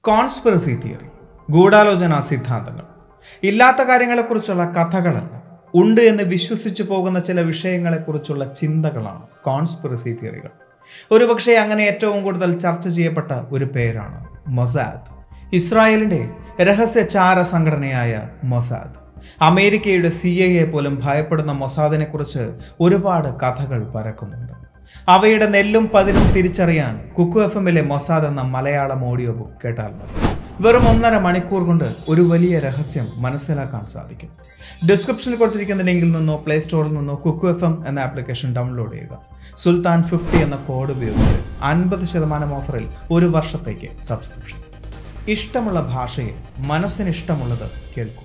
conspiracy theory ഗൂഢാലോചന സിദ്ധാന്തങ്ങൾ ഇല്ലാത്ത കാര്യങ്ങളെക്കുറിച്ചുള്ള കഥകളല്ല ഉണ്ട് എന്ന് വിശ്വസിച്ചു പോകുന്ന ചില വിഷയങ്ങളെക്കുറിച്ചുള്ള ചിന്തകളാണ് കോൺസ്പിറസി തിയറികൾ ഒരുപക്ഷെ അങ്ങനെ ഏറ്റവും കൂടുതൽ ചർച്ച ചെയ്യപ്പെട്ട ഒരു പേരാണ് മൊസാദ് ഇസ്രായേലിന്റെ രഹസ്യ ചാര സംഘടനയായ മൊസാദ് അമേരിക്കയുടെ സി ഐ എ പോലും ഭയപ്പെടുന്ന മൊസാദിനെ കുറിച്ച് ഒരുപാട് കഥകൾ പരക്കുന്നുണ്ട് അവയുടെ നെല്ലും പതിരും തിരിച്ചറിയാൻ കുക്കു എഫ് എമ്മിലെ മൊസാദ് എന്ന മലയാളം ഓഡിയോ ബുക്ക് കേട്ടാൽ മതി വെറും ഒന്നര മണിക്കൂർ കൊണ്ട് ഒരു വലിയ രഹസ്യം മനസ്സിലാക്കാൻ സാധിക്കും ഡിസ്ക്രിപ്ഷനിൽ കൊടുത്തിരിക്കുന്ന ലിങ്കിൽ നിന്നോ പ്ലേ സ്റ്റോറിൽ നിന്നോ കുക്കു എഫ് എം എന്ന ആപ്ലിക്കേഷൻ ഡൗൺലോഡ് ചെയ്യുക സുൽത്താൻ ഫിഫ്റ്റി എന്ന കോഡ് ഉപയോഗിച്ച് അൻപത് ശതമാനം ഓഫറിൽ ഒരു വർഷത്തേക്ക് സബ്സ്ക്രിപ്ഷൻ ഇഷ്ടമുള്ള ഭാഷയിൽ മനസ്സിന് ഇഷ്ടമുള്ളത് കേൾക്കൂ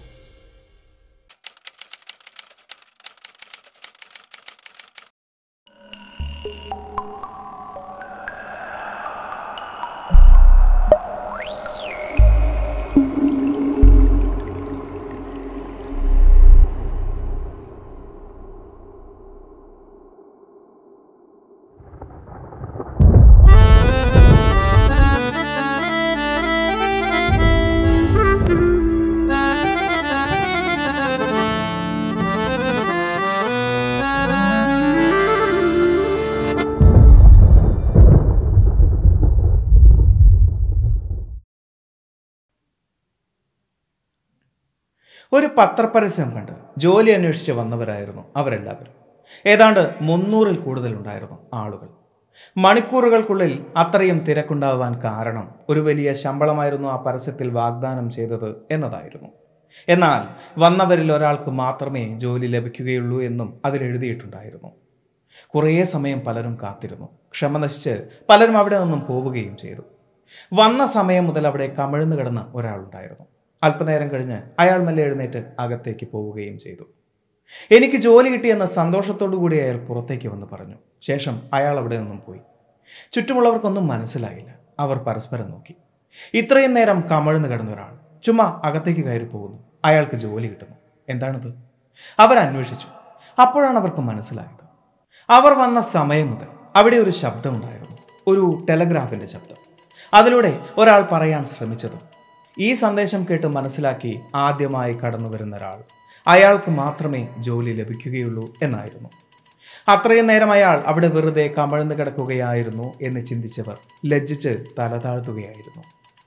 ഒരു പത്രപരസ്യം കണ്ട് ജോലി അന്വേഷിച്ച് വന്നവരായിരുന്നു അവരെല്ലാവരും ഏതാണ്ട് മുന്നൂറിൽ കൂടുതലുണ്ടായിരുന്നു ആളുകൾ മണിക്കൂറുകൾക്കുള്ളിൽ അത്രയും തിരക്കുണ്ടാവാൻ കാരണം ഒരു വലിയ ശമ്പളമായിരുന്നു ആ പരസ്യത്തിൽ വാഗ്ദാനം ചെയ്തത് എന്നതായിരുന്നു എന്നാൽ വന്നവരിൽ ഒരാൾക്ക് മാത്രമേ ജോലി ലഭിക്കുകയുള്ളൂ എന്നും അതിൽ എഴുതിയിട്ടുണ്ടായിരുന്നു കുറേ സമയം പലരും കാത്തിരുന്നു ക്ഷമ നശിച്ച് പലരും അവിടെ നിന്നും പോവുകയും ചെയ്തു വന്ന സമയം മുതൽ അവിടെ കമിഴ്ന്നു കിടന്ന ഒരാളുണ്ടായിരുന്നു അല്പനേരം കഴിഞ്ഞ് അയാൾ മെല്ലെ എഴുന്നേറ്റ് അകത്തേക്ക് പോവുകയും ചെയ്തു എനിക്ക് ജോലി കിട്ടിയെന്ന സന്തോഷത്തോടു കൂടി അയാൾ പുറത്തേക്ക് വന്ന് പറഞ്ഞു ശേഷം അയാൾ അവിടെ നിന്നും പോയി ചുറ്റുമുള്ളവർക്കൊന്നും മനസ്സിലായില്ല അവർ പരസ്പരം നോക്കി ഇത്രയും നേരം കമഴ്ന്നു കിടന്ന ഒരാൾ ചുമ്മാ അകത്തേക്ക് കയറി പോകുന്നു അയാൾക്ക് ജോലി കിട്ടുന്നു എന്താണിത് അവരന്വേഷിച്ചു അപ്പോഴാണ് അവർക്ക് മനസ്സിലായത് അവർ വന്ന സമയം മുതൽ അവിടെ ഒരു ശബ്ദമുണ്ടായിരുന്നു ഒരു ടെലഗ്രാഫിന്റെ ശബ്ദം അതിലൂടെ ഒരാൾ പറയാൻ ശ്രമിച്ചത് ഈ സന്ദേശം കേട്ട് മനസ്സിലാക്കി ആദ്യമായി കടന്നു വരുന്ന ഒരാൾ അയാൾക്ക് മാത്രമേ ജോലി ലഭിക്കുകയുള്ളൂ എന്നായിരുന്നു അത്രയും നേരം അയാൾ അവിടെ വെറുതെ കമഴ്ന്നു കിടക്കുകയായിരുന്നു എന്ന് ചിന്തിച്ചവർ ലജ്ജിച്ച് തല താഴ്ത്തുകയായിരുന്നു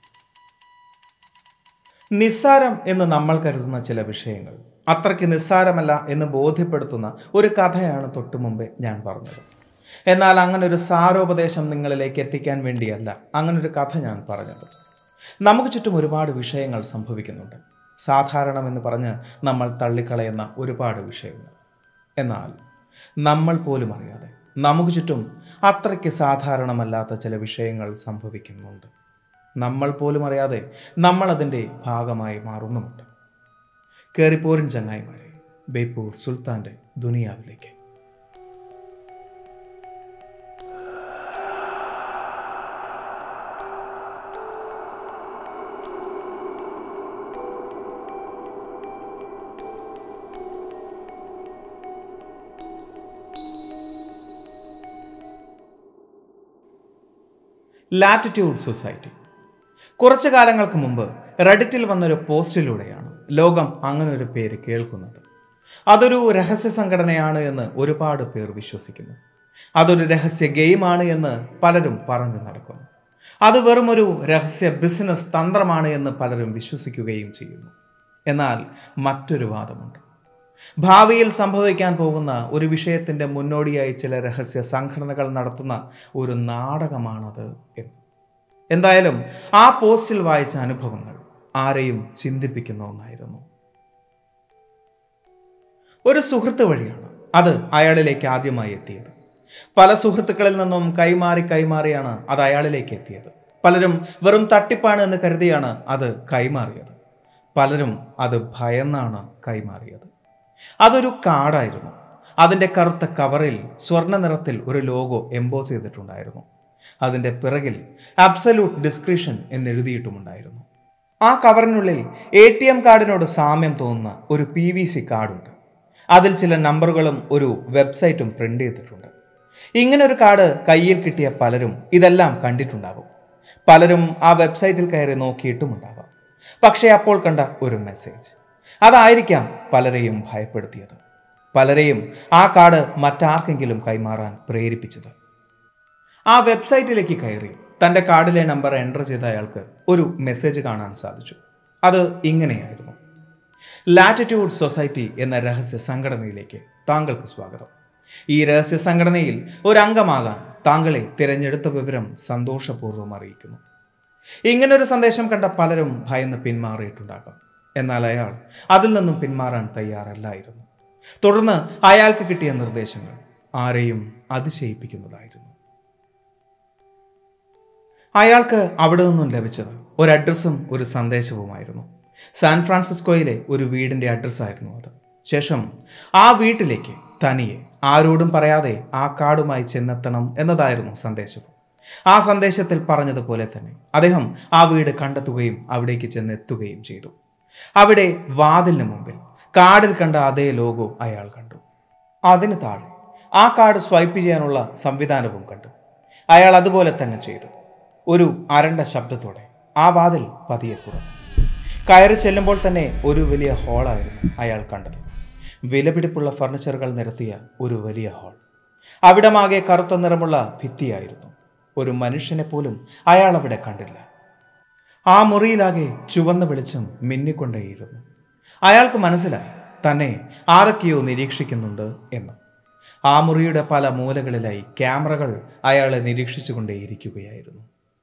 നിസ്സാരം എന്ന് നമ്മൾ കരുതുന്ന ചില വിഷയങ്ങൾ അത്രയ്ക്ക് നിസ്സാരമല്ല എന്ന് ബോധ്യപ്പെടുത്തുന്ന ഒരു കഥയാണ് തൊട്ടു മുമ്പേ ഞാൻ പറഞ്ഞത് എന്നാൽ അങ്ങനെ ഒരു സാരോപദേശം നിങ്ങളിലേക്ക് എത്തിക്കാൻ വേണ്ടിയല്ല അങ്ങനെ ഒരു കഥ ഞാൻ പറഞ്ഞത് നമുക്ക് ചുറ്റും ഒരുപാട് വിഷയങ്ങൾ സംഭവിക്കുന്നുണ്ട് സാധാരണമെന്ന് പറഞ്ഞ് നമ്മൾ തള്ളിക്കളയുന്ന ഒരുപാട് വിഷയങ്ങൾ എന്നാൽ നമ്മൾ പോലും അറിയാതെ നമുക്ക് ചുറ്റും അത്രയ്ക്ക് സാധാരണമല്ലാത്ത ചില വിഷയങ്ങൾ സംഭവിക്കുന്നുണ്ട് നമ്മൾ പോലും അറിയാതെ നമ്മൾ അതിൻ്റെ ഭാഗമായി മാറുന്നുമുണ്ട് കയറിപ്പോരിൻ ചങ്ങായിമാരെ ബേപ്പൂർ സുൽത്താൻ്റെ ദുനിയാവിലേക്ക് ലാറ്റിറ്റ്യൂഡ് സൊസൈറ്റി കുറച്ചു കാലങ്ങൾക്ക് മുമ്പ് റെഡിറ്റിൽ വന്നൊരു പോസ്റ്റിലൂടെയാണ് ലോകം അങ്ങനെ ഒരു പേര് കേൾക്കുന്നത് അതൊരു രഹസ്യ സംഘടനയാണ് എന്ന് ഒരുപാട് പേർ വിശ്വസിക്കുന്നു അതൊരു രഹസ്യ ഗെയിമാണ് എന്ന് പലരും പറഞ്ഞു നടക്കുന്നു അത് വെറും ഒരു രഹസ്യ ബിസിനസ് തന്ത്രമാണ് എന്ന് പലരും വിശ്വസിക്കുകയും ചെയ്യുന്നു എന്നാൽ മറ്റൊരു വാദമുണ്ട് ഭാവിയിൽ സംഭവിക്കാൻ പോകുന്ന ഒരു വിഷയത്തിൻ്റെ മുന്നോടിയായി ചില രഹസ്യ സംഘടനകൾ നടത്തുന്ന ഒരു നാടകമാണത് എന്ന് എന്തായാലും ആ പോസ്റ്റിൽ വായിച്ച അനുഭവങ്ങൾ ആരെയും ചിന്തിപ്പിക്കുന്ന ഒന്നായിരുന്നു ഒരു സുഹൃത്ത് വഴിയാണ് അത് അയാളിലേക്ക് ആദ്യമായി എത്തിയത് പല സുഹൃത്തുക്കളിൽ നിന്നും കൈമാറി കൈമാറിയാണ് അത് അയാളിലേക്ക് എത്തിയത് പലരും വെറും തട്ടിപ്പാണ് എന്ന് കരുതിയാണ് അത് കൈമാറിയത് പലരും അത് ഭയന്നാണ് കൈമാറിയത് അതൊരു കാർഡായിരുന്നു അതിൻ്റെ കറുത്ത കവറിൽ സ്വർണ്ണ നിറത്തിൽ ഒരു ലോഗോ എംബോസ് ചെയ്തിട്ടുണ്ടായിരുന്നു അതിൻ്റെ പിറകിൽ അബ്സല്യൂട്ട് ഡിസ്ക്രിപ്ഷൻ എന്നെഴുതിയിട്ടുമുണ്ടായിരുന്നു ആ കവറിനുള്ളിൽ എ ടി എം കാർഡിനോട് സാമ്യം തോന്നുന്ന ഒരു പി വി സി കാർഡുണ്ട് അതിൽ ചില നമ്പറുകളും ഒരു വെബ്സൈറ്റും പ്രിന്റ് ചെയ്തിട്ടുണ്ട് ഇങ്ങനെ ഒരു കാർഡ് കയ്യിൽ കിട്ടിയ പലരും ഇതെല്ലാം കണ്ടിട്ടുണ്ടാകും പലരും ആ വെബ്സൈറ്റിൽ കയറി നോക്കിയിട്ടുമുണ്ടാവാം പക്ഷേ അപ്പോൾ കണ്ട ഒരു മെസ്സേജ് അതായിരിക്കാം പലരെയും ഭയപ്പെടുത്തിയത് പലരെയും ആ കാർഡ് മറ്റാർക്കെങ്കിലും കൈമാറാൻ പ്രേരിപ്പിച്ചത് ആ വെബ്സൈറ്റിലേക്ക് കയറി തൻ്റെ കാർഡിലെ നമ്പർ എൻ്റർ ചെയ്ത അയാൾക്ക് ഒരു മെസ്സേജ് കാണാൻ സാധിച്ചു അത് ഇങ്ങനെയായിരുന്നു ലാറ്റിറ്റ്യൂഡ് സൊസൈറ്റി എന്ന രഹസ്യ സംഘടനയിലേക്ക് താങ്കൾക്ക് സ്വാഗതം ഈ രഹസ്യ സംഘടനയിൽ ഒരു അംഗമാകാൻ താങ്കളെ തിരഞ്ഞെടുത്ത വിവരം സന്തോഷപൂർവ്വം അറിയിക്കുന്നു ഇങ്ങനൊരു സന്ദേശം കണ്ട പലരും ഭയന്ന് പിന്മാറിയിട്ടുണ്ടാകാം എന്നാൽ അയാൾ അതിൽ നിന്നും പിന്മാറാൻ തയ്യാറല്ലായിരുന്നു തുടർന്ന് അയാൾക്ക് കിട്ടിയ നിർദ്ദേശങ്ങൾ ആരെയും അതിശയിപ്പിക്കുന്നതായിരുന്നു അയാൾക്ക് അവിടെ നിന്നും ലഭിച്ചത് ഒരു അഡ്രസ്സും ഒരു സന്ദേശവുമായിരുന്നു സാൻ ഫ്രാൻസിസ്കോയിലെ ഒരു വീടിൻ്റെ അഡ്രസ്സായിരുന്നു അത് ശേഷം ആ വീട്ടിലേക്ക് തനിയെ ആരോടും പറയാതെ ആ കാർഡുമായി ചെന്നെത്തണം എന്നതായിരുന്നു സന്ദേശവും ആ സന്ദേശത്തിൽ പറഞ്ഞതുപോലെ തന്നെ അദ്ദേഹം ആ വീട് കണ്ടെത്തുകയും അവിടേക്ക് ചെന്നെത്തുകയും ചെയ്തു അവിടെ വാതിലിന് മുമ്പിൽ കാർഡിൽ കണ്ട അതേ ലോഗോ അയാൾ കണ്ടു അതിന് താഴെ ആ കാർഡ് സ്വൈപ്പ് ചെയ്യാനുള്ള സംവിധാനവും കണ്ടു അയാൾ അതുപോലെ തന്നെ ചെയ്തു ഒരു അരണ്ട ശബ്ദത്തോടെ ആ വാതിൽ പതിയെ തുറന്നു കയറി ചെല്ലുമ്പോൾ തന്നെ ഒരു വലിയ ഹാളായിരുന്നു അയാൾ കണ്ടത് വിലപിടിപ്പുള്ള ഫർണിച്ചറുകൾ നിരത്തിയ ഒരു വലിയ ഹാൾ അവിടമാകെ കറുത്ത നിറമുള്ള ഭിത്തിയായിരുന്നു ഒരു മനുഷ്യനെ പോലും അയാൾ അവിടെ കണ്ടില്ല ആ മുറിയിലാകെ ചുവന്ന വെളിച്ചം മിന്നിക്കൊണ്ടേയിരുന്നു അയാൾക്ക് മനസ്സിലായി തന്നെ ആരൊക്കെയോ നിരീക്ഷിക്കുന്നുണ്ട് എന്ന് ആ മുറിയുടെ പല മൂലകളിലായി ക്യാമറകൾ അയാളെ നിരീക്ഷിച്ചുകൊണ്ടേയിരിക്കുകയായിരുന്നു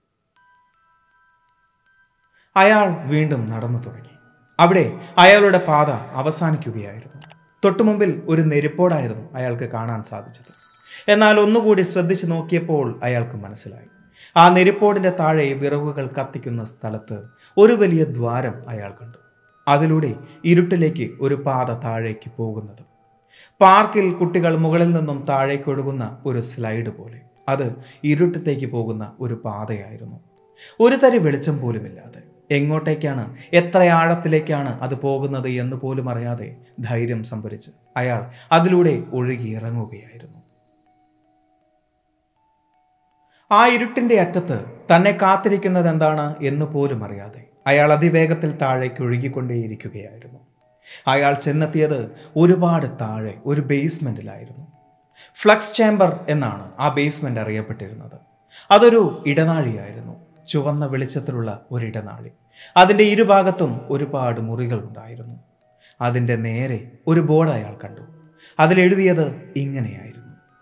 അയാൾ വീണ്ടും നടന്നു തുടങ്ങി അവിടെ അയാളുടെ പാത അവസാനിക്കുകയായിരുന്നു തൊട്ടുമുമ്പിൽ ഒരു നെരിപ്പോടായിരുന്നു അയാൾക്ക് കാണാൻ സാധിച്ചത് എന്നാൽ ഒന്നുകൂടി ശ്രദ്ധിച്ചു നോക്കിയപ്പോൾ അയാൾക്ക് മനസ്സിലായി ആ നെരിപ്പോടിന്റെ താഴെ വിറകുകൾ കത്തിക്കുന്ന സ്ഥലത്ത് ഒരു വലിയ ദ്വാരം അയാൾ കണ്ടു അതിലൂടെ ഇരുട്ടിലേക്ക് ഒരു പാത താഴേക്ക് പോകുന്നത് പാർക്കിൽ കുട്ടികൾ മുകളിൽ നിന്നും താഴേക്ക് ഒഴുകുന്ന ഒരു സ്ലൈഡ് പോലെ അത് ഇരുട്ടത്തേക്ക് പോകുന്ന ഒരു പാതയായിരുന്നു ഒരു തരി വെളിച്ചം പോലുമില്ലാതെ എങ്ങോട്ടേക്കാണ് എത്ര ആഴത്തിലേക്കാണ് അത് പോകുന്നത് എന്ന് പോലും അറിയാതെ ധൈര്യം സംഭരിച്ച് അയാൾ അതിലൂടെ ഒഴുകി ഇറങ്ങുകയായിരുന്നു ആ ഇരുട്ടിന്റെ അറ്റത്ത് തന്നെ കാത്തിരിക്കുന്നത് എന്താണ് എന്ന് പോലും അറിയാതെ അയാൾ അതിവേഗത്തിൽ താഴേക്ക് ഒഴുകിക്കൊണ്ടേയിരിക്കുകയായിരുന്നു അയാൾ ചെന്നെത്തിയത് ഒരുപാട് താഴെ ഒരു ബേസ്മെന്റിലായിരുന്നു ഫ്ലക്സ് ചേംബർ എന്നാണ് ആ ബേസ്മെന്റ് അറിയപ്പെട്ടിരുന്നത് അതൊരു ഇടനാഴിയായിരുന്നു ചുവന്ന വെളിച്ചത്തിലുള്ള ഒരു ഇടനാഴി അതിൻ്റെ ഇരുഭാഗത്തും ഒരുപാട് മുറികൾ ഉണ്ടായിരുന്നു അതിൻ്റെ നേരെ ഒരു ബോർഡ് അയാൾ കണ്ടു അതിലെഴുതിയത് ഇങ്ങനെയായിരുന്നു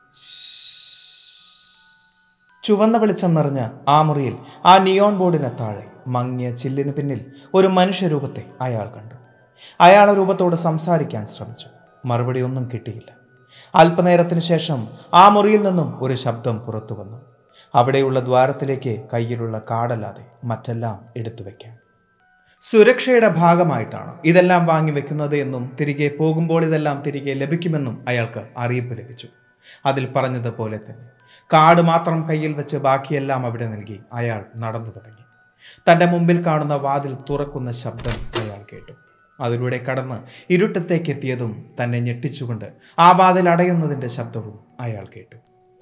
ചുവന്ന വെളിച്ചം നിറഞ്ഞ ആ മുറിയിൽ ആ നിയോൺ ബോർഡിന് താഴെ മങ്ങിയ ചില്ലിന് പിന്നിൽ ഒരു മനുഷ്യരൂപത്തെ അയാൾ കണ്ടു അയാൾ ആ രൂപത്തോട് സംസാരിക്കാൻ ശ്രമിച്ചു മറുപടി ഒന്നും കിട്ടിയില്ല അല്പനേരത്തിന് ശേഷം ആ മുറിയിൽ നിന്നും ഒരു ശബ്ദം പുറത്തു വന്നു അവിടെയുള്ള ദ്വാരത്തിലേക്ക് കയ്യിലുള്ള കാടല്ലാതെ മറ്റെല്ലാം എടുത്തു വെക്കാൻ സുരക്ഷയുടെ ഭാഗമായിട്ടാണ് ഇതെല്ലാം വാങ്ങി വെക്കുന്നത് എന്നും തിരികെ പോകുമ്പോൾ ഇതെല്ലാം തിരികെ ലഭിക്കുമെന്നും അയാൾക്ക് അറിയിപ്പ് ലഭിച്ചു അതിൽ പറഞ്ഞതുപോലെ തന്നെ കാർഡ് മാത്രം കയ്യിൽ വെച്ച് ബാക്കിയെല്ലാം അവിടെ നൽകി അയാൾ നടന്നു തുടങ്ങി തൻ്റെ മുമ്പിൽ കാണുന്ന വാതിൽ തുറക്കുന്ന ശബ്ദം അയാൾ കേട്ടു അതിലൂടെ കടന്ന് ഇരുട്ടത്തേക്ക് എത്തിയതും തന്നെ ഞെട്ടിച്ചുകൊണ്ട് ആ വാതിൽ അടയുന്നതിൻ്റെ ശബ്ദവും അയാൾ കേട്ടു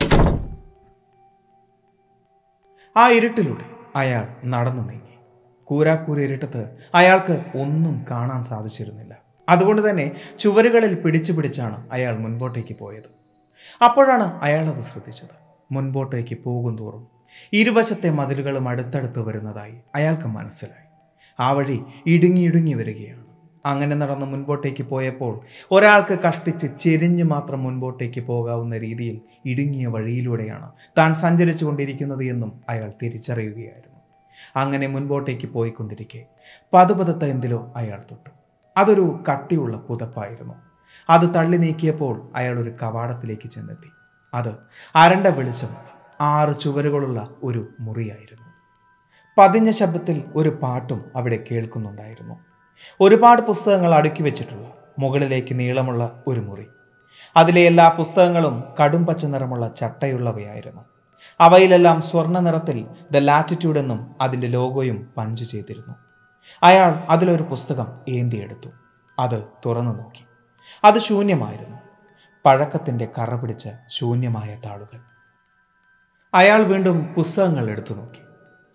ആ ഇരുട്ടിലൂടെ അയാൾ നടന്നു നീങ്ങി കൂരാക്കൂരി ഇരുട്ടത്ത് അയാൾക്ക് ഒന്നും കാണാൻ സാധിച്ചിരുന്നില്ല അതുകൊണ്ട് തന്നെ ചുവരുകളിൽ പിടിച്ചു പിടിച്ചാണ് അയാൾ മുൻപോട്ടേക്ക് പോയത് അപ്പോഴാണ് അയാൾ അത് ശ്രദ്ധിച്ചത് മുൻപോട്ടേക്ക് പോകും തോറും ഇരുവശത്തെ മതിലുകളും അടുത്തടുത്ത് വരുന്നതായി അയാൾക്ക് മനസ്സിലായി ആ വഴി ഇടുങ്ങി ഇടുങ്ങി വരികയാണ് അങ്ങനെ നടന്ന് മുൻപോട്ടേക്ക് പോയപ്പോൾ ഒരാൾക്ക് കഷ്ടിച്ച് ചെരിഞ്ഞ് മാത്രം മുൻപോട്ടേക്ക് പോകാവുന്ന രീതിയിൽ ഇടുങ്ങിയ വഴിയിലൂടെയാണ് താൻ സഞ്ചരിച്ചു കൊണ്ടിരിക്കുന്നത് എന്നും അയാൾ തിരിച്ചറിയുകയായിരുന്നു അങ്ങനെ മുൻപോട്ടേക്ക് പോയിക്കൊണ്ടിരിക്കെ പതുപതുത്ത എന്തിലോ അയാൾ തൊട്ടു അതൊരു കട്ടിയുള്ള പുതപ്പായിരുന്നു അത് തള്ളി നീക്കിയപ്പോൾ അയാൾ ഒരു കവാടത്തിലേക്ക് ചെന്നെത്തി അത് അരണ്ട വെളിച്ചമുള്ള ആറ് ചുവരുകളുള്ള ഒരു മുറിയായിരുന്നു പതിഞ്ഞ ശബ്ദത്തിൽ ഒരു പാട്ടും അവിടെ കേൾക്കുന്നുണ്ടായിരുന്നു ഒരുപാട് പുസ്തകങ്ങൾ അടുക്കി വെച്ചിട്ടുള്ള മുകളിലേക്ക് നീളമുള്ള ഒരു മുറി അതിലെ എല്ലാ പുസ്തകങ്ങളും കടും പച്ച നിറമുള്ള ചട്ടയുള്ളവയായിരുന്നു അവയിലെല്ലാം സ്വർണ്ണ നിറത്തിൽ ദ ലാറ്റിറ്റ്യൂഡ് എന്നും അതിൻ്റെ ലോഗോയും പഞ്ച് ചെയ്തിരുന്നു അയാൾ അതിലൊരു പുസ്തകം ഏന്തിയെടുത്തു അത് തുറന്നു നോക്കി അത് ശൂന്യമായിരുന്നു പഴക്കത്തിൻ്റെ കറ പിടിച്ച ശൂന്യമായ താളുകൾ അയാൾ വീണ്ടും പുസ്തകങ്ങൾ എടുത്തു നോക്കി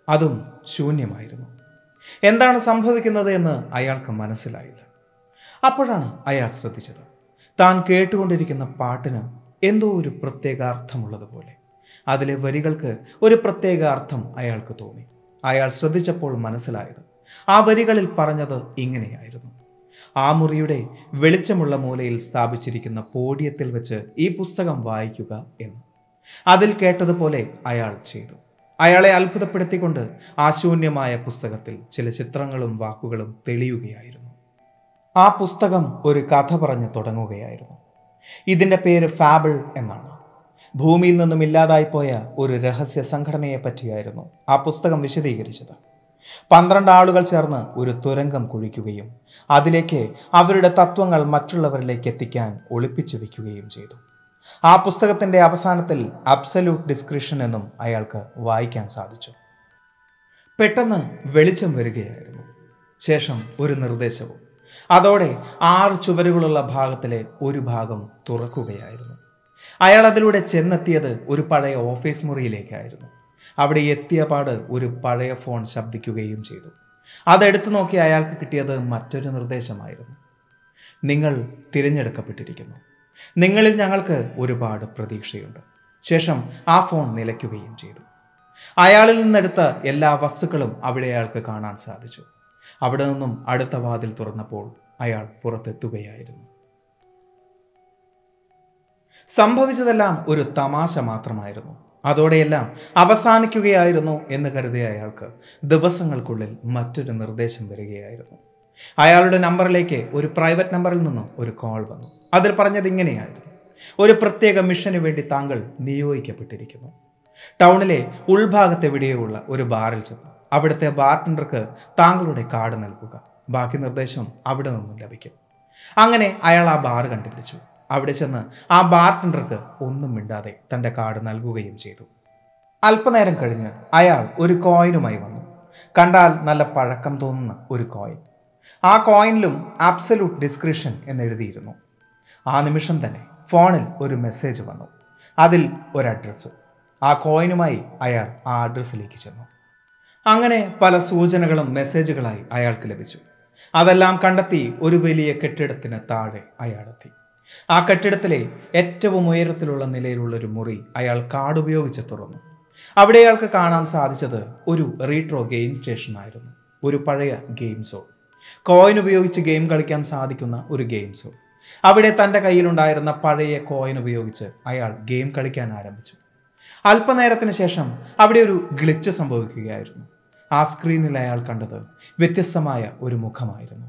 അതും ശൂന്യമായിരുന്നു എന്താണ് സംഭവിക്കുന്നത് എന്ന് അയാൾക്ക് മനസ്സിലായില്ല അപ്പോഴാണ് അയാൾ ശ്രദ്ധിച്ചത് താൻ കേട്ടുകൊണ്ടിരിക്കുന്ന പാട്ടിന് എന്തോ ഒരു പ്രത്യേക അർത്ഥമുള്ളതുപോലെ അതിലെ വരികൾക്ക് ഒരു പ്രത്യേക അർത്ഥം അയാൾക്ക് തോന്നി അയാൾ ശ്രദ്ധിച്ചപ്പോൾ മനസ്സിലായത് ആ വരികളിൽ പറഞ്ഞത് ഇങ്ങനെയായിരുന്നു ആ മുറിയുടെ വെളിച്ചമുള്ള മൂലയിൽ സ്ഥാപിച്ചിരിക്കുന്ന പോഡിയത്തിൽ വെച്ച് ഈ പുസ്തകം വായിക്കുക എന്ന് അതിൽ കേട്ടതുപോലെ അയാൾ ചെയ്തു അയാളെ അത്ഭുതപ്പെടുത്തിക്കൊണ്ട് ആ ശൂന്യമായ പുസ്തകത്തിൽ ചില ചിത്രങ്ങളും വാക്കുകളും തെളിയുകയായിരുന്നു ആ പുസ്തകം ഒരു കഥ പറഞ്ഞ് തുടങ്ങുകയായിരുന്നു ഇതിൻ്റെ പേര് ഫാബിൾ എന്നാണ് ഭൂമിയിൽ നിന്നും ഇല്ലാതായിപ്പോയ ഒരു രഹസ്യ സംഘടനയെ പറ്റിയായിരുന്നു ആ പുസ്തകം വിശദീകരിച്ചത് പന്ത്രണ്ട് ആളുകൾ ചേർന്ന് ഒരു തുരങ്കം കുഴിക്കുകയും അതിലേക്ക് അവരുടെ തത്വങ്ങൾ മറ്റുള്ളവരിലേക്ക് എത്തിക്കാൻ ഒളിപ്പിച്ചു വെക്കുകയും ചെയ്തു ആ പുസ്തകത്തിൻ്റെ അവസാനത്തിൽ അബ്സല്യൂട്ട് ഡിസ്ക്രിപ്ഷൻ എന്നും അയാൾക്ക് വായിക്കാൻ സാധിച്ചു പെട്ടെന്ന് വെളിച്ചം വരികയായിരുന്നു ശേഷം ഒരു നിർദ്ദേശവും അതോടെ ആറ് ചുവരുകളുള്ള ഭാഗത്തിലെ ഒരു ഭാഗം തുറക്കുകയായിരുന്നു അയാൾ അതിലൂടെ ചെന്നെത്തിയത് ഒരു പഴയ ഓഫീസ് മുറിയിലേക്കായിരുന്നു അവിടെ എത്തിയ പാട് ഒരു പഴയ ഫോൺ ശബ്ദിക്കുകയും ചെയ്തു അതെടുത്തു നോക്കി അയാൾക്ക് കിട്ടിയത് മറ്റൊരു നിർദ്ദേശമായിരുന്നു നിങ്ങൾ തിരഞ്ഞെടുക്കപ്പെട്ടിരിക്കുന്നു നിങ്ങളിൽ ഞങ്ങൾക്ക് ഒരുപാട് പ്രതീക്ഷയുണ്ട് ശേഷം ആ ഫോൺ നിലയ്ക്കുകയും ചെയ്തു അയാളിൽ നിന്നെടുത്ത എല്ലാ വസ്തുക്കളും അവിടെ അയാൾക്ക് കാണാൻ സാധിച്ചു അവിടെ നിന്നും അടുത്ത വാതിൽ തുറന്നപ്പോൾ അയാൾ പുറത്തെത്തുകയായിരുന്നു സംഭവിച്ചതെല്ലാം ഒരു തമാശ മാത്രമായിരുന്നു അതോടെയെല്ലാം അവസാനിക്കുകയായിരുന്നു എന്ന് കരുതിയ അയാൾക്ക് ദിവസങ്ങൾക്കുള്ളിൽ മറ്റൊരു നിർദ്ദേശം വരികയായിരുന്നു അയാളുടെ നമ്പറിലേക്ക് ഒരു പ്രൈവറ്റ് നമ്പറിൽ നിന്നും ഒരു കോൾ വന്നു അതിൽ പറഞ്ഞത് ഇങ്ങനെയായിരുന്നു ഒരു പ്രത്യേക മിഷന് വേണ്ടി താങ്കൾ നിയോഗിക്കപ്പെട്ടിരിക്കുന്നു ടൗണിലെ ഉൾഭാഗത്തെവിടെയുള്ള ഒരു ബാറിൽ ചെന്നു അവിടുത്തെ ബാർട്ടൻഡർക്ക് താങ്കളുടെ കാർഡ് നൽകുക ബാക്കി നിർദ്ദേശം അവിടെ നിന്നും ലഭിക്കും അങ്ങനെ അയാൾ ആ ബാർ കണ്ടുപിടിച്ചു അവിടെ ചെന്ന് ആ ബാർട്ടൻഡർക്ക് ഒന്നും മിണ്ടാതെ തൻ്റെ കാർഡ് നൽകുകയും ചെയ്തു അല്പനേരം കഴിഞ്ഞ് അയാൾ ഒരു കോയിനുമായി വന്നു കണ്ടാൽ നല്ല പഴക്കം തോന്നുന്ന ഒരു കോയിൻ ആ കോയിനിലും ആബ്സല്യൂട്ട് ഡിസ്ക്രിപ്ഷൻ എന്നെഴുതിയിരുന്നു ആ നിമിഷം തന്നെ ഫോണിൽ ഒരു മെസ്സേജ് വന്നു അതിൽ ഒരു അഡ്രസ്സ് ആ കോയിനുമായി അയാൾ ആ അഡ്രസ്സിലേക്ക് ചെന്നു അങ്ങനെ പല സൂചനകളും മെസ്സേജുകളായി അയാൾക്ക് ലഭിച്ചു അതെല്ലാം കണ്ടെത്തി ഒരു വലിയ കെട്ടിടത്തിന് താഴെ അയാളെത്തി ആ കെട്ടിടത്തിലെ ഏറ്റവും ഉയരത്തിലുള്ള നിലയിലുള്ള ഒരു മുറി അയാൾ കാർഡ് ഉപയോഗിച്ച് തുറന്നു അവിടെ അയാൾക്ക് കാണാൻ സാധിച്ചത് ഒരു റീട്രോ ഗെയിം സ്റ്റേഷൻ ആയിരുന്നു ഒരു പഴയ ഗെയിം സോൺ കോയിൻ ഉപയോഗിച്ച് ഗെയിം കളിക്കാൻ സാധിക്കുന്ന ഒരു ഗെയിം സോൺ അവിടെ തൻ്റെ കയ്യിലുണ്ടായിരുന്ന പഴയ കോയിൻ ഉപയോഗിച്ച് അയാൾ ഗെയിം കളിക്കാൻ ആരംഭിച്ചു അല്പനേരത്തിന് ശേഷം അവിടെ ഒരു ഗ്ലിച്ച് സംഭവിക്കുകയായിരുന്നു ആ സ്ക്രീനിൽ അയാൾ കണ്ടത് വ്യത്യസ്തമായ ഒരു മുഖമായിരുന്നു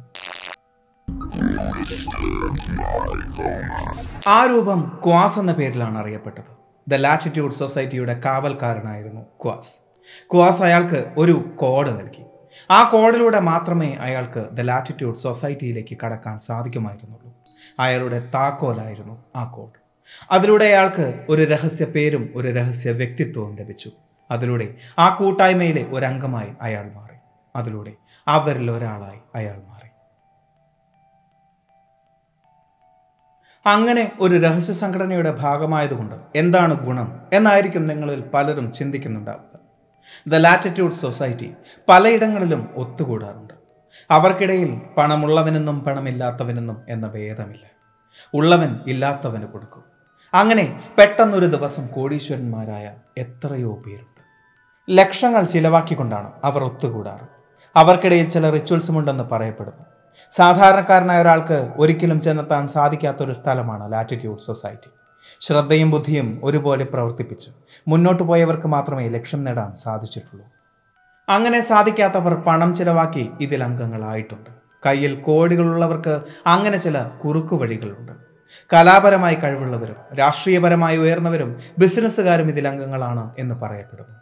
ആ രൂപം ക്വാസ് എന്ന പേരിലാണ് അറിയപ്പെട്ടത് ദ ലാറ്റിറ്റ്യൂഡ് സൊസൈറ്റിയുടെ കാവൽക്കാരനായിരുന്നു ക്വാസ് ക്വാസ് അയാൾക്ക് ഒരു കോഡ് നൽകി ആ കോഡിലൂടെ മാത്രമേ അയാൾക്ക് ദ ലാറ്റിറ്റ്യൂഡ് സൊസൈറ്റിയിലേക്ക് കടക്കാൻ സാധിക്കുമായിരുന്നുള്ളൂ അയാളുടെ താക്കോലായിരുന്നു ആ കോഡ് അതിലൂടെ അയാൾക്ക് ഒരു രഹസ്യ പേരും ഒരു രഹസ്യ വ്യക്തിത്വവും ലഭിച്ചു അതിലൂടെ ആ കൂട്ടായ്മയിലെ ഒരംഗമായി അയാൾ മാറി അതിലൂടെ അവരിൽ ഒരാളായി അയാൾ മാറി അങ്ങനെ ഒരു രഹസ്യ സംഘടനയുടെ ഭാഗമായതുകൊണ്ട് എന്താണ് ഗുണം എന്നായിരിക്കും നിങ്ങളിൽ പലരും ചിന്തിക്കുന്നുണ്ടാവുക ദ ലാറ്റിറ്റ്യൂഡ് സൊസൈറ്റി പലയിടങ്ങളിലും ഒത്തുകൂടാറുണ്ട് അവർക്കിടയിൽ പണമുള്ളവനെന്നും പണമില്ലാത്തവനെന്നും എന്ന ഭേദമില്ല ഉള്ളവൻ ഇല്ലാത്തവന് കൊടുക്കും അങ്ങനെ പെട്ടെന്നൊരു ദിവസം കോടീശ്വരന്മാരായ എത്രയോ പേരുണ്ട് ലക്ഷങ്ങൾ ചിലവാക്കിക്കൊണ്ടാണ് അവർ ഒത്തുകൂടാറ് അവർക്കിടയിൽ ചില റിച്വൽസും ഉണ്ടെന്ന് പറയപ്പെടുന്നു സാധാരണക്കാരനായ ഒരാൾക്ക് ഒരിക്കലും ചെന്നെത്താൻ സാധിക്കാത്ത ഒരു സ്ഥലമാണ് ലാറ്റിറ്റ്യൂഡ് സൊസൈറ്റി ശ്രദ്ധയും ബുദ്ധിയും ഒരുപോലെ പ്രവർത്തിപ്പിച്ച് മുന്നോട്ട് പോയവർക്ക് മാത്രമേ ലക്ഷ്യം നേടാൻ സാധിച്ചിട്ടുള്ളൂ അങ്ങനെ സാധിക്കാത്തവർ പണം ചിലവാക്കി ഇതിൽ അംഗങ്ങളായിട്ടുണ്ട് കയ്യിൽ കോടികളുള്ളവർക്ക് അങ്ങനെ ചില കുറുക്കു വഴികളുണ്ട് കലാപരമായി കഴിവുള്ളവരും രാഷ്ട്രീയപരമായി ഉയർന്നവരും ബിസിനസ്സുകാരും ഇതിൽ അംഗങ്ങളാണ് എന്ന് പറയപ്പെടുന്നു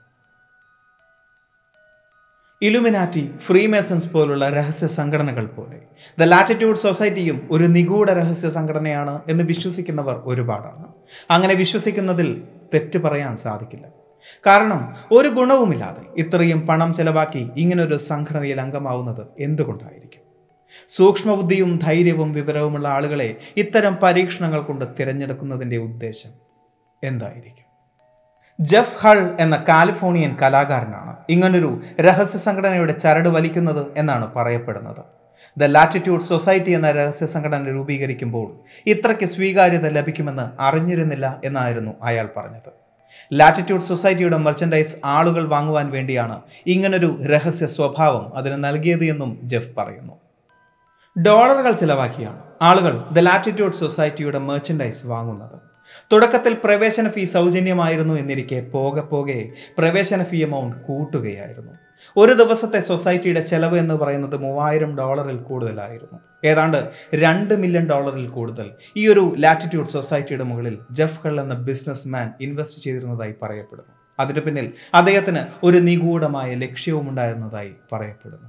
ഇലുമിനാറ്റി ഫ്രീമേസൺസ് പോലുള്ള രഹസ്യ സംഘടനകൾ പോലെ ദ ലാറ്റിറ്റ്യൂഡ് സൊസൈറ്റിയും ഒരു നിഗൂഢ രഹസ്യ സംഘടനയാണ് എന്ന് വിശ്വസിക്കുന്നവർ ഒരുപാടാണ് അങ്ങനെ വിശ്വസിക്കുന്നതിൽ തെറ്റ് പറയാൻ സാധിക്കില്ല കാരണം ഒരു ഗുണവുമില്ലാതെ ഇത്രയും പണം ചെലവാക്കി ഇങ്ങനൊരു സംഘടനയിൽ അംഗമാവുന്നത് എന്തുകൊണ്ടായിരിക്കും സൂക്ഷ്മബുദ്ധിയും ധൈര്യവും വിവരവുമുള്ള ആളുകളെ ഇത്തരം പരീക്ഷണങ്ങൾ കൊണ്ട് തിരഞ്ഞെടുക്കുന്നതിൻ്റെ ഉദ്ദേശം എന്തായിരിക്കും ജെഫ് ഹൾ എന്ന കാലിഫോർണിയൻ കലാകാരനാണ് ഇങ്ങനൊരു രഹസ്യ സംഘടനയുടെ ചരട് വലിക്കുന്നത് എന്നാണ് പറയപ്പെടുന്നത് ദ ലാറ്റിറ്റ്യൂഡ് സൊസൈറ്റി എന്ന രഹസ്യ സംഘടന രൂപീകരിക്കുമ്പോൾ ഇത്രയ്ക്ക് സ്വീകാര്യത ലഭിക്കുമെന്ന് അറിഞ്ഞിരുന്നില്ല എന്നായിരുന്നു അയാൾ പറഞ്ഞത് ലാറ്റിറ്റ്യൂഡ് സൊസൈറ്റിയുടെ മെർച്ചൻഡൈസ് ആളുകൾ വാങ്ങുവാൻ വേണ്ടിയാണ് ഇങ്ങനൊരു രഹസ്യ സ്വഭാവം അതിന് നൽകിയത് എന്നും ജെഫ് പറയുന്നു ഡോളറുകൾ ചിലവാക്കിയാണ് ആളുകൾ ദ ലാറ്റിറ്റ്യൂഡ് സൊസൈറ്റിയുടെ മെർച്ചൻഡൈസ് വാങ്ങുന്നത് തുടക്കത്തിൽ പ്രവേശന ഫീ സൗജന്യമായിരുന്നു എന്നിരിക്കെ പോകെ പോകെ പ്രവേശന ഫീ എമൗണ്ട് കൂട്ടുകയായിരുന്നു ഒരു ദിവസത്തെ സൊസൈറ്റിയുടെ ചെലവ് എന്ന് പറയുന്നത് മൂവായിരം ഡോളറിൽ കൂടുതലായിരുന്നു ഏതാണ്ട് രണ്ട് മില്യൺ ഡോളറിൽ കൂടുതൽ ഈ ഒരു ലാറ്റിറ്റ്യൂഡ് സൊസൈറ്റിയുടെ മുകളിൽ ജെഫ് ഹൾ എന്ന ബിസിനസ് മാൻ ഇൻവെസ്റ്റ് ചെയ്തിരുന്നതായി പറയപ്പെടുന്നു അതിന് പിന്നിൽ അദ്ദേഹത്തിന് ഒരു നിഗൂഢമായ ലക്ഷ്യവും ഉണ്ടായിരുന്നതായി പറയപ്പെടുന്നു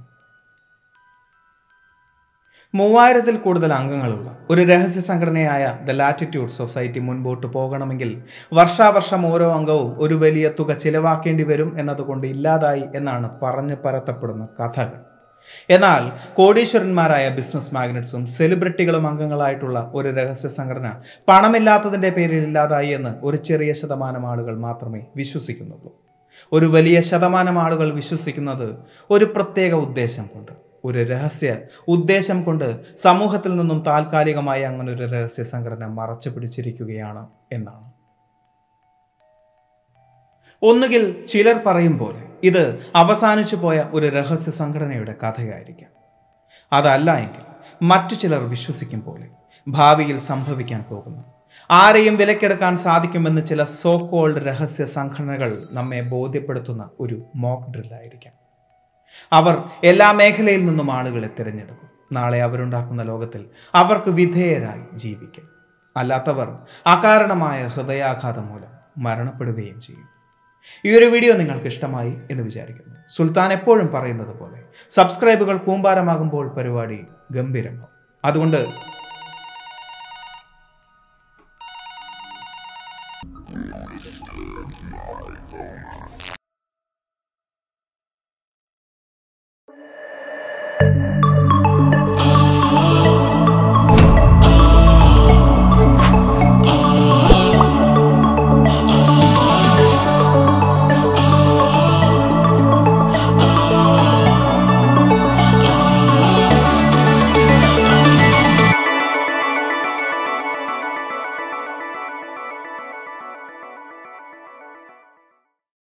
മൂവായിരത്തിൽ കൂടുതൽ അംഗങ്ങളുള്ള ഒരു രഹസ്യ സംഘടനയായ ദ ലാറ്റിറ്റ്യൂഡ് സൊസൈറ്റി മുൻപോട്ട് പോകണമെങ്കിൽ വർഷാവർഷം ഓരോ അംഗവും ഒരു വലിയ തുക ചിലവാക്കേണ്ടി വരും എന്നതുകൊണ്ട് ഇല്ലാതായി എന്നാണ് പറഞ്ഞു പരത്തപ്പെടുന്ന കഥകൾ എന്നാൽ കോടീശ്വരന്മാരായ ബിസിനസ് മാഗ്നറ്റ്സും സെലിബ്രിറ്റികളും അംഗങ്ങളായിട്ടുള്ള ഒരു രഹസ്യ സംഘടന പണമില്ലാത്തതിൻ്റെ പേരിൽ ഇല്ലാതായി എന്ന് ഒരു ചെറിയ ശതമാനം ആളുകൾ മാത്രമേ വിശ്വസിക്കുന്നുള്ളൂ ഒരു വലിയ ശതമാനം ആളുകൾ വിശ്വസിക്കുന്നത് ഒരു പ്രത്യേക ഉദ്ദേശം കൊണ്ട് ഒരു രഹസ്യ ഉദ്ദേശം കൊണ്ട് സമൂഹത്തിൽ നിന്നും താൽക്കാലികമായി അങ്ങനെ ഒരു രഹസ്യ സംഘടന മറച്ചു പിടിച്ചിരിക്കുകയാണ് എന്നാണ് ഒന്നുകിൽ ചിലർ പറയും പോലെ ഇത് അവസാനിച്ചു പോയ ഒരു രഹസ്യ സംഘടനയുടെ കഥയായിരിക്കാം അതല്ല എങ്കിൽ മറ്റു ചിലർ വിശ്വസിക്കും പോലെ ഭാവിയിൽ സംഭവിക്കാൻ പോകുന്നു ആരെയും വിലക്കെടുക്കാൻ സാധിക്കുമെന്ന് ചില സോ കോൾഡ് രഹസ്യ സംഘടനകൾ നമ്മെ ബോധ്യപ്പെടുത്തുന്ന ഒരു മോക്ക് ഡ്രില്ലായിരിക്കാം അവർ എല്ലാ മേഖലയിൽ നിന്നും ആളുകളെ തിരഞ്ഞെടുക്കും നാളെ അവരുണ്ടാക്കുന്ന ലോകത്തിൽ അവർക്ക് വിധേയരായി ജീവിക്കും അല്ലാത്തവർ അകാരണമായ ഹൃദയാഘാതം മൂലം മരണപ്പെടുകയും ചെയ്യും ഈ ഒരു വീഡിയോ നിങ്ങൾക്ക് ഇഷ്ടമായി എന്ന് വിചാരിക്കുന്നു സുൽത്താൻ എപ്പോഴും പറയുന്നത് പോലെ സബ്സ്ക്രൈബുകൾ കൂമ്പാരമാകുമ്പോൾ പരിപാടി ഗംഭീരമാവും അതുകൊണ്ട്